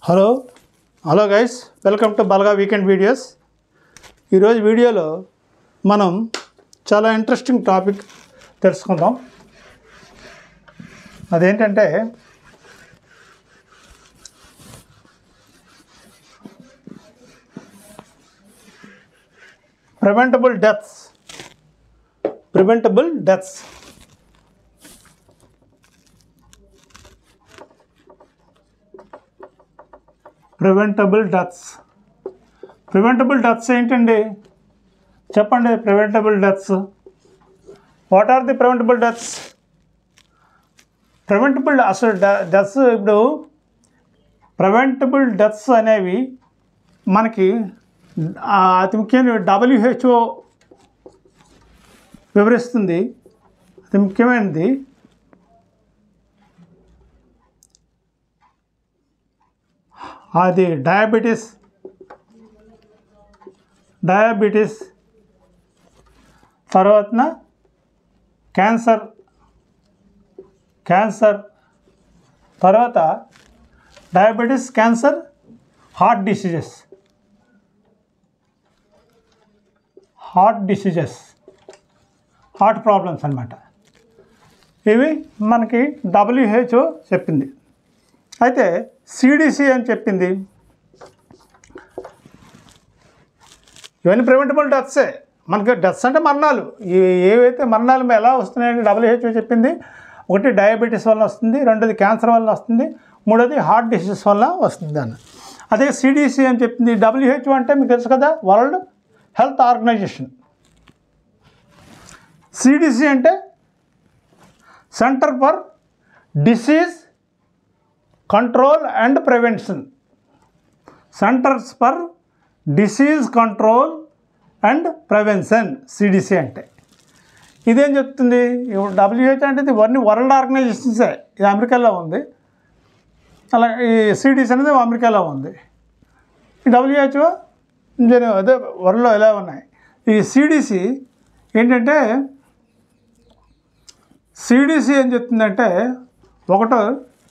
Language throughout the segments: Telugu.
hello hello guys welcome to Balaga weekend videos ఈరోజు వీడియోలో మనం చాలా ఇంట్రెస్టింగ్ టాపిక్ తెలుసుకుందాం అదేంటంటే preventable deaths preventable deaths preventable deaths preventable deaths ఏంటండి చెప్పండి preventable deaths what are the preventable deaths preventable అసలు డెత్స్ ఇప్పుడు ప్రివెంటబుల్ డెత్స్ అనేవి మనకి ఆ, అతి ముఖ్యమైన డబ్ల్యూహెచ్ఓ వివరిస్తుంది అతి ముఖ్యమైనది అది డయాబెటీస్ డయాబెటీస్ తర్వాతన క్యాన్సర్ క్యాన్సర్ తర్వాత diabetes cancer heart diseases heart diseases heart problems అన్నమాట ఇవి మనకి డబ్ల్యూహెచ్ఓ చెప్పింది అయితే సిడిసి అని చెప్పింది ఇవన్నీ ప్రివెంటబుల్ డెత్సే మనకి డెత్స్ అంటే మరణాలు ఈ- ఏవైతే మరణాలు ఎలా వస్తున్నాయని డబ్ల్యూహెచ్ఓ చెప్పింది ఒకటి డయాబెటీస్ వల్ల వస్తుంది రెండోది క్యాన్సర్ వల్ల వస్తుంది మూడోది హార్ట్ డిసీజ్ వల్ల వస్తుంది అన్న అదే సిడిసి అని చెప్పింది డబ్ల్యూహెచ్ఓ అంటే మీకు తెలుసు కదా వరల్డ్ హెల్త్ ఆర్గనైజేషన్ సిడిసి అంటే Center for Disease Control and Prevention Centers for Disease Control and Prevention CDC అంటే ఇదేం చెప్తుంది ఇప్పుడు డబ్ల్యూహెచ్ అంటే ఇది వన్ని వరల్డ్ ఆర్గనైజేషన్సే ఇది అమెరికాలో ఉంది అలా ఈ సిడిసి అనేది అమెరికాలో ఉంది ఈ డబ్ల్యూహెచ్ఓ ఇంజనీర్ అదే వరల్డ్లో ఎలా ఉన్నాయి ఈ సిడిసి ఏంటంటే సిడిసి ఏం చెప్తుందంటే ఒకటో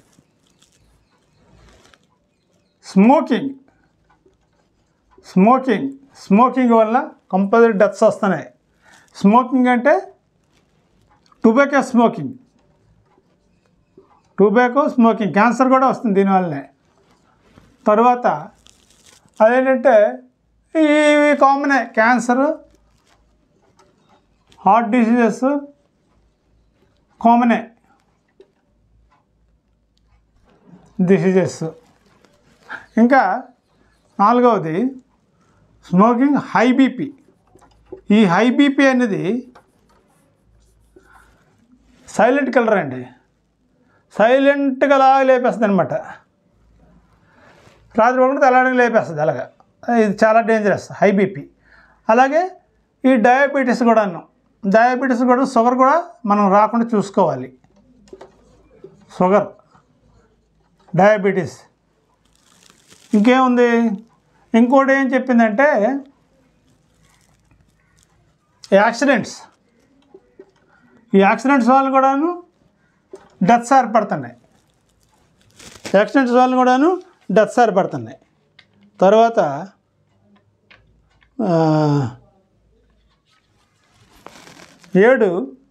స్మోకింగ్ స్మోకింగ్ స్మోకింగ్ వల్ల కంపల్సరీ డెత్స్ వస్తున్నాయి స్మోకింగ్ అంటే tobacco smoking tobacco smoking cancer కూడా వస్తుంది దీనివల్లనే తర్వాత అదేంటంటే ఇవి కామనే క్యాన్సర్ హార్ట్ డిసీజెస్ కామనే డిసీజెస్ ఇంకా నాలుగవది స్మోకింగ్ హై బీపీ ఈ హై బీపీ అనేది సైలెంట్ కలర్ అండి సైలెంట్గా అలా లేపేస్తుంది అనమాట రాత్రి పడుకుంటే తెల్లడానికి లేపేస్తుంది అలాగా ఇది చాలా డేంజరస్ హై బీపీ అలాగే ఈ డయాబెటీస్ కూడాను డయాబెటీస్ కూడా షుగర్ కూడా మనం రాకుండా చూసుకోవాలి షుగర్ డయాబెటీస్ ఇంకేముంది ఇంకోటి ఏం చెప్పిందంటే యాక్సిడెంట్స్ ఈ యాక్సిడెంట్స్ వల్ల కూడాను డెత్స్ ఏర్పడుతున్నాయి యాక్సిడెంట్స్ వల్ల కూడాను డెత్స్ ఏర్పడుతున్నాయి తర్వాత ఆ, ఏడు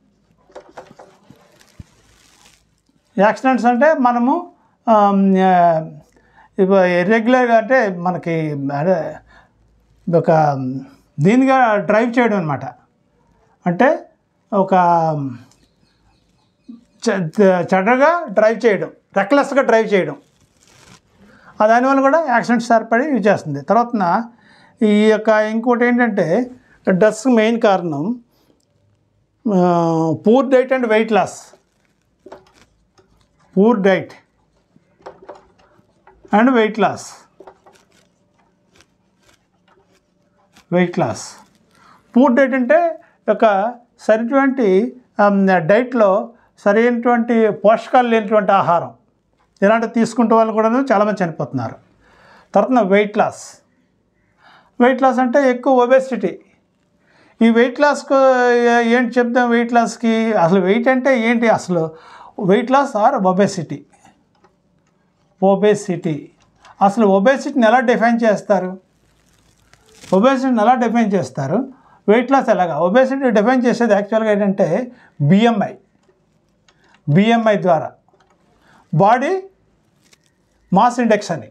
యాక్సిడెంట్స్ అంటే మనము ఇర్రెగ్యులర్గా అంటే మనకి అదే ఒక దీనిగా డ్రైవ్ చేయడం అనమాట అంటే ఒక చె- చెడ్డగా డ్రైవ్ చేయడం రెక్లెస్గా డ్రైవ్ చేయడం ఆ దానివల్ల కూడా యాక్సిడెంట్స్ ఏర్పడి ఇవి చేస్తుంది తర్వాత ఈ యొక్క ఇంకోటి ఏంటంటే డస్ మెయిన్ కారణం poor diet and weight loss poor diet and weight loss weight loss poor diet అంటే ఒక సరైనటువంటి డైట్లో సరైనటువంటి పోషకాలు లేనటువంటి ఆహారం ఇలాంటివి తీసుకుంటే వాళ్ళు కూడా చాలామంది చనిపోతున్నారు తర్వాత వెయిట్ లాస్ వెయిట్ లాస్ అంటే ఎక్కువ ఒబెసిటీ ఈ వెయిట్ లాస్కు ఏంటి చెప్దాం వెయిట్ లాస్కి అసలు వెయిట్ అంటే ఏంటి అసలు weight loss or obesity obesity అసలు ఒబేసిటీని ఎలా డిఫైన్ చేస్తారు ఒబేసిటీని ఎలా డిఫైన్ చేస్తారు వెయిట్ లాస్ ఎలాగా ఒబేసిటీ డిఫైన్ చేసేది యాక్చువల్గా ఏంటంటే బిఎంఐ బిఎంఐ ద్వారా బాడీ మాస్ ఇండెక్స్ అని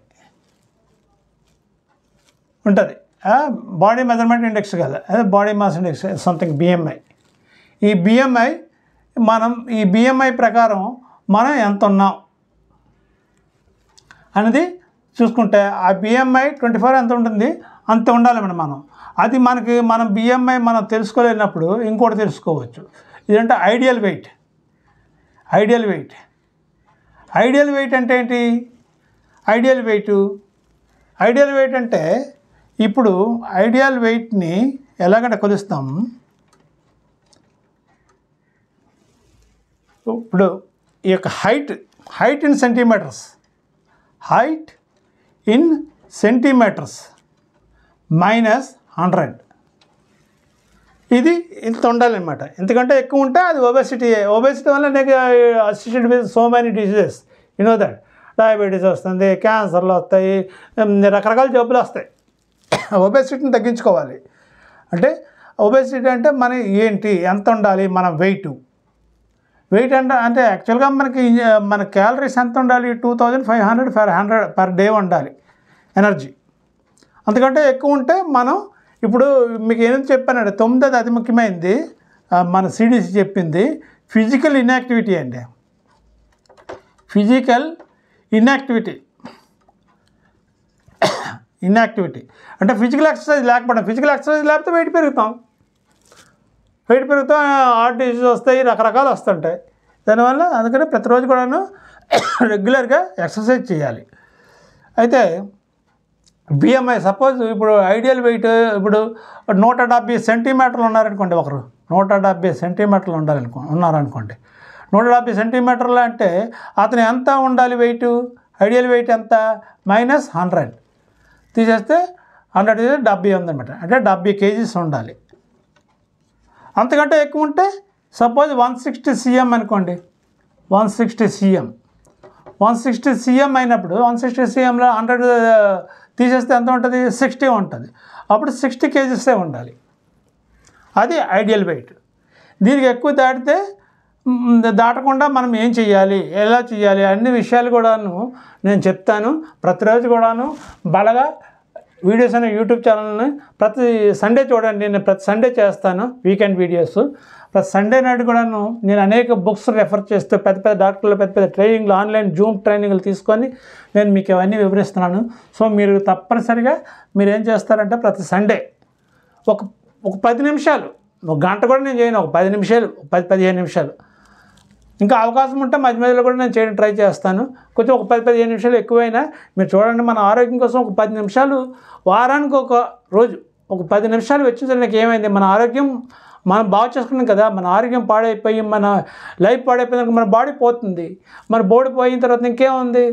ఉంటుంది బాడీ మెజర్మెంట్ ఇండెక్స్ కదా అదే body mass index something BMI ఈ బిఎంఐ మనం ఈ బిఎంఐ ప్రకారం మనం ఎంత ఉన్నాం అనేది చూసుకుంటే ఆ బిఎంఐ ట్వంటీ ఫోర్ ఎంత ఉంటుంది అంత ఉండాలి మేడం మనం అది మనకి మనం బిఎంఐ మనం తెలుసుకోలేనప్పుడు ఇంకోటి తెలుసుకోవచ్చు ఇదంటే ideal weight ideal weight ideal weight అంటే ఏంటి ఐడియల్ వెయిట్ ఐడియల్ వెయిట్ అంటే ఇప్పుడు ఐడియల్ వెయిట్ని ఎలాగంటే కొలుస్తాం ఇప్పుడు ఈ యొక్క height height in centimetres height in centimetres minus hundred ఇది ఇంత ఉండాలన్నమాట ఎందుకంటే ఎక్కువ ఉంటే అది ఒబెసిటీ ఒబెసిటీ వల్ల నీకు assisted with so many diseases you know that diabetes వస్తుంది క్యాన్సర్లు వస్తాయి ఉమ్, రకరకాల జబ్బులు వస్తాయి ఒబెసిటీని తగ్గించుకోవాలి అంటే ఒబెసిటీ అంటే మన ఏంటి ఎంత ఉండాలి మన వెయిట్ వెయిట్ అంటే అంటే యాక్చువల్గా మనకి ఇంజ- మన క్యాలరీస్ ఎంత ఉండాలి two thousand five hundred for hundred per day ఉండాలి ఎనర్జీ అంతకంటే ఎక్కువ ఉంటే మనం ఇప్పుడు మీకు ఏం చెప్పానండి తొమ్మిదోది అతి ముఖ్యమైనది ఆ, మన సిడిసి చెప్పింది ఫిజికల్ ఇన్యాక్టివిటీ అండి ఫిజికల్ ఇన్యాక్టివిటీ ఇన్యాక్టివిటీ అంటే ఫిజికల్ ఎక్సర్సైజ్ లేకపోవడం ఫిజికల్ ఎక్సర్సైజ్ లేకపోతే వెయిట్ పెరుగుతాం వెయిట్ పెరుగుతాం హార్ట్ డిసీజ్ వస్తాయి రకరకాలు వస్తుంటాయి దానివల్ల అందుకని ప్రతిరోజు కూడాను రెగ్యులర్గా ఎక్సర్సైజ్ చేయాలి అయితే బిఎంఐ సపోజ్ ఇప్పుడు ఐడియల్ వెయిట్ ఇప్పుడు నూట డెబ్బై సెంటీమీటర్లు ఉన్నారనుకోండి ఒకరు నూట డెబ్బై సెంటీమీటర్లు ఉండాలనుకో ఉన్నారనుకోండి నూట డెబ్బై సెంటీమీటర్లు అంటే అతను ఎంత ఉండాలి వెయిట్ ఐడియల్ వెయిట్ ఎంత మైనస్ హండ్రెడ్ తీసేస్తే హండ్రెడ్ తీసేస్తే డెబ్బై ఉందన్నమాట అంటే డెబ్బై కేజీస్ ఉండాలి అంతకంటే ఎక్కువ ఉంటే సపోజ్ వన్ సిక్స్టీ సీఎం అనుకోండి one sixty cm one sixty cm అయినప్పుడు వన్ సిక్స్టీ సీఎంలో హండ్రెడ్ తీసేస్తే ఎంత ఉంటుంది సిక్స్టీ ఉంటుంది అప్పుడు సిక్స్టీ కేజీసే ఉండాలి అది ఐడియల్ వెయిట్ దీనికి ఎక్కువ దాటితే మ్, దాటకుండా మనం ఏం చేయాలి ఎలా చేయాలి అన్ని విషయాలు కూడాను నేను చెప్తాను ప్రతిరోజు కూడాను బలగా వీడియోస్ అనే యూట్యూబ్ ఛానల్ని ప్రతి సండే చూడండి నేను ప్రతి సండే చేస్తాను వీకెండ్ వీడియోస్ ప్రతి సండే నాడు కూడాను నేను అనేక బుక్స్ రెఫర్ చేస్తూ పెద్ద పెద్ద డాక్టర్లు పెద్ద పెద్ద ట్రైనింగ్లు ఆన్లైన్ జూమ్ ట్రైనింగ్లు తీసుకొని నేను మీకు అవన్నీ వివరిస్తున్నాను సో మీరు తప్పనిసరిగా మీరు ఏం చేస్తారంటే ప్రతి సండే ఒక ఒక పది నిమిషాలు ఒక గంట కూడా నేను చేయను ఒక పది నిమిషాలు ఒక పది పదిహేను నిమిషాలు ఇంకా అవకాశం ఉంటే మధ్య మధ్యలో కూడా నేను చేయడం ట్రై చేస్తాను కొంచెం ఒక పది పదిహేను నిమిషాలు ఎక్కువైనా మీరు చూడండి మన ఆరోగ్యం కోసం ఒక పది నిమిషాలు వారానికి ఒక రోజు ఒక పది నిమిషాలు వెచ్చించడానికి ఏమైంది మన ఆరోగ్యం మనం బాగు చేసుకున్నాం కదా మన ఆరోగ్యం పాడైపోయి మన లైఫ్ పాడైపోయినాక మన బాడీ పోతుంది మన బాడీ పోయిన తర్వాత ఇంకేముంది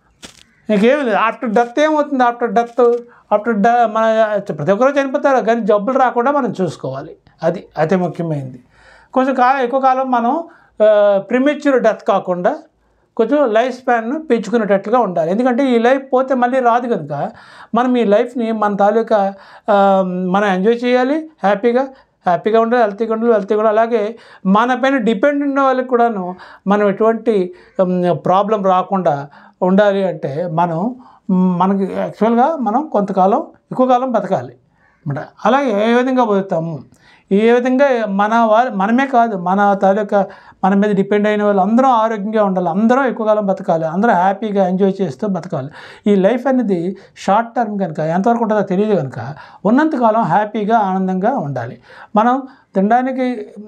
నీకేం లేదు ఆఫ్టర్ డెత్ ఏమవుతుంది ఆఫ్టర్ డెత్ ఆఫ్టర్ డ మన ప్రతి ఒక్కరు చనిపోతారు కానీ జబ్బులు రాకుండా మనం చూసుకోవాలి అది అతి ముఖ్యమైనది కొంచెం కాలం ఎక్కువ కాలం మనం ప్రిమెచ్యూర్ డెత్ కాకుండా కొంచెం లైఫ్ స్పాన్ పెంచుకునేటట్లుగా ఉండాలి ఎందుకంటే ఈ లైఫ్ పోతే మళ్ళీ రాదు కనుక మనం ఈ లైఫ్ని మన తాలూకా ఆ, మనం ఎంజాయ్ చేయాలి హ్యాపీగా హ్యాపీగా ఉండాలి హెల్తీగా ఉండాలి హెల్తీగా ఉండాలి అలాగే మన పైన డిపెండ్ ఉన్న వాళ్ళకి కూడాను మనం ఎటువంటి ప్రాబ్లం రాకుండా ఉండాలి అంటే మనం మ్, మనకి యాక్చువల్గా మనం కొంతకాలం ఎక్కువ కాలం బతకాలి అన్నమాట అలాగే ఏ విధంగా బతుకుతాము ఏ విధంగా మన వారు మనమే కాదు మన తాలూకా మన మీద డిపెండ్ అయిన వాళ్ళు అందరం ఆరోగ్యంగా ఉండాలి అందరం ఎక్కువ కాలం బతకాలి అందరం హ్యాపీగా ఎంజాయ్ చేస్తూ బతకాలి ఈ లైఫ్ అనేది షార్ట్ టర్మ్ కనుక ఎంతవరకు ఉంటుందో తెలియదు కనుక ఉన్నంతకాలం హ్యాపీగా ఆనందంగా ఉండాలి మనం తినడానికి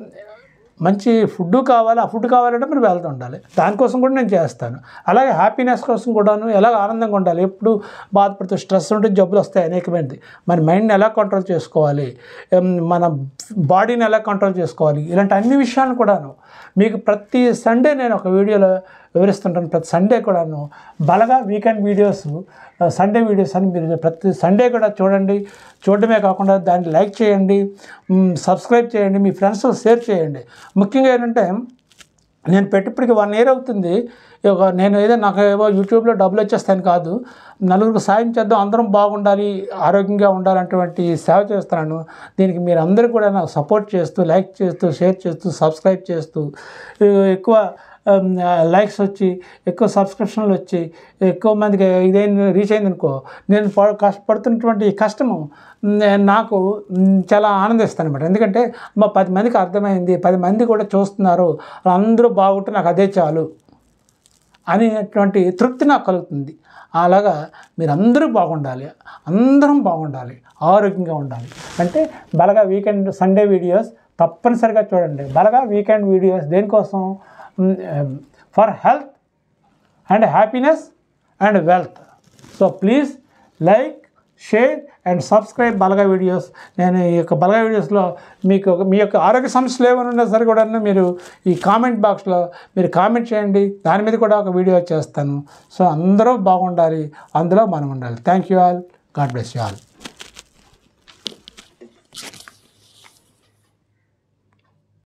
మంచి ఫుడ్ కావాలి ఆ ఫుడ్ కావాలంటే మనం వెళ్తూ ఉండాలి దానికోసం కూడా నేను చేస్తాను అలాగే హ్యాపీనెస్ కోసం కూడాను ఎలా ఆనందంగా ఉండాలి ఎప్పుడు బాధపడుతూ స్ట్రెస్ ఉంటే జబ్బులు వస్తాయి అనేకమైనది మన మైండ్ని ఎలా కంట్రోల్ చేసుకోవాలి ఎం, మన బాడీని ఎలా కంట్రోల్ చేసుకోవాలి ఇలాంటి అన్ని విషయాలను కూడాను మీకు ప్రతి సండే నేను ఒక వీడియోలో వివరిస్తుంటాను ప్రతి సండే కూడాను Balaga weekend videos Sunday videos అని మీరు ప్రతి సండే కూడా చూడండి చూడడమే కాకుండా దాన్ని లైక్ చేయండి మ్, సబ్స్క్రైబ్ చేయండి మీ ఫ్రెండ్స్ షేర్ చేయండి ముఖ్యంగా ఏంటంటే నేను పెట్టిప్పటికి వన్ ఇయర్ అవుతుంది ఒక నేను ఏదో నాకు ఏవో యూట్యూబ్లో డబ్బులు వచ్చేస్తాను కాదు నలుగురికి సాయం చేద్దాం అందరం బాగుండాలి ఆరోగ్యంగా ఉండాలన్నటువంటి సేవ చేస్తున్నాను దీనికి మీరు అందరూ కూడా నాకు సపోర్ట్ చేస్తూ లైక్ చేస్తూ షేర్ చేస్తూ సబ్స్క్రైబ్ చేస్తూ ఏ, ఎక్కువ లైక్స్ వచ్చి ఎక్కువ సబ్స్క్రిప్షన్లు వచ్చి ఎక్కువ మందికి ఇదైంది రీచ్ అయింది అనుకో నేను ప- కష్టపడుతున్నటువంటి ఈ కష్టము నే- నాకు మ్, చాలా ఆనందిస్తాను అనమాట ఎందుకంటే మా పది మందికి అర్థమైంది పది మంది కూడా చూస్తున్నారు అందరూ బాగుంటే నాకు అదే చాలు అనేటువంటి తృప్తి నాకు కలుగుతుంది అలాగా మీరందరూ బాగుండాలి అందరం బాగుండాలి ఆరోగ్యంగా ఉండాలి అంటే బలగా వీకెండ్ సండే వీడియోస్ తప్పనిసరిగా చూడండి బలగా వీకెండ్ వీడియోస్ దేనికోసం for health and happiness and wealth so please like share and subscribe Balaga videos నేను ఈ యొక్క బలగా వీడియోస్లో మీకు ఒక- మీ యొక్క ఆరోగ్య సమస్యలు ఏమైనా ఉన్నా సరే కూడా మీరు ఈ కామెంట్ బాక్స్లో మీరు కామెంట్ చేయండి దాని మీద కూడా ఒక వీడియో చేస్తాను సో అందరూ బాగుండాలి అందులో మనం ఉండాలి thank you all God bless you all